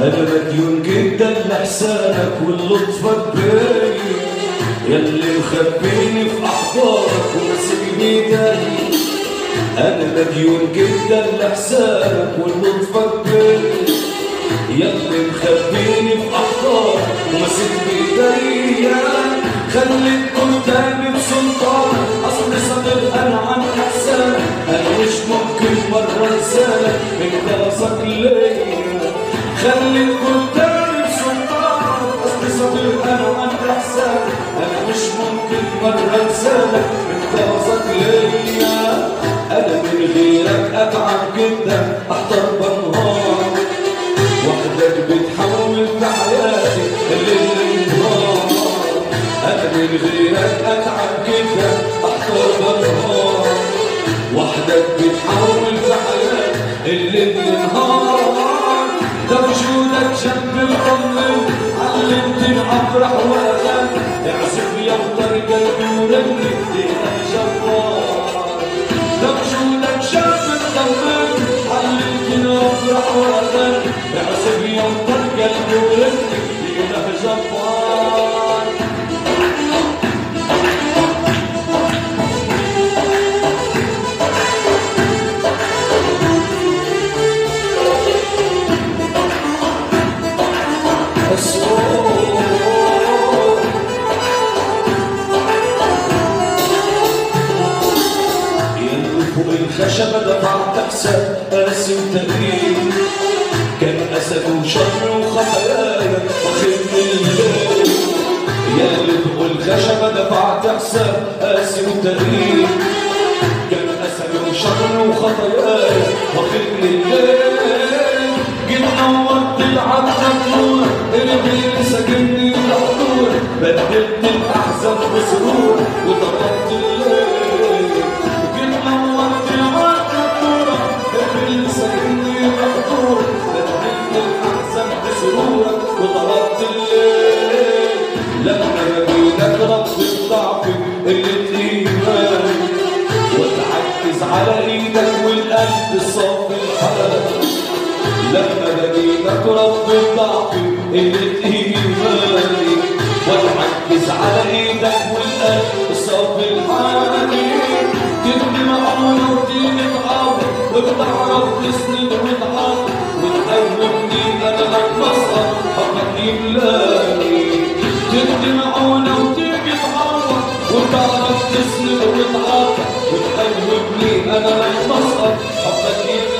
انا مديون جدا لحسانك ولطفك بيا يلي مخبيني في احضانك وماسك بايدي انا مديون جدا لحسانك ولطفك بيا يلي مخبيني في احضانك وماسك بايدي خليك قدامي بسلطانك اصل صدق انا عن احسانك انا مش ممكن مره انسانك انت قصدك ليا خليك قدامي بسلطانك اصل صدق انا عن احسانك انا مش ممكن مره انسانك انت قصدك ليا انا من غيرك اتعب جدا احضر بنهار وحدك بتحول في حياتي الليل نهار انا من غيرك اتعب جدا احضر بنهار وحدك بتحول في حياتي الليل نهار ده وجودك جنب الطمن علمتني افرح واغني اعزف يفضل قلبي ورني انا جبار ده وجودك جنب الطمن علمتني افرح واغني اعزف يفضل قلبي ورني انا جبار الصوت يلي فوق الخشبة دفعت حساب قاسم تقريب كان أسد وشر وخطاياي واخد من الليل يلي فوق الخشبة دفعت حساب قاسم تقريب كان أسد وشر وخطاياي واخد من الليل جيت نورت العتمة نور اللي ساكنني الحضور بدلت الأحزان بسرور وضربت الليل جيت نورت العتمة نور اللي ساكنني الحضور بدلت الأحزان بسرورك وضربت الليل لما بجيلك رب الضعف اللي إيماني وتعكز على ايدك والقلب الصف الحرام لما بجيبك رب الضعف قلت ايماني وتعكز على ايدك والقلب الصف الحرام تبني معونه وتيجي تعاون وبتعرف تسند وتعاون وتقومني انا لك مسقط حقك يملاني تبني معونه وتيجي تعاون وتعرف تسند وتعاون وتقومني انا لك مسقط حقك يملاني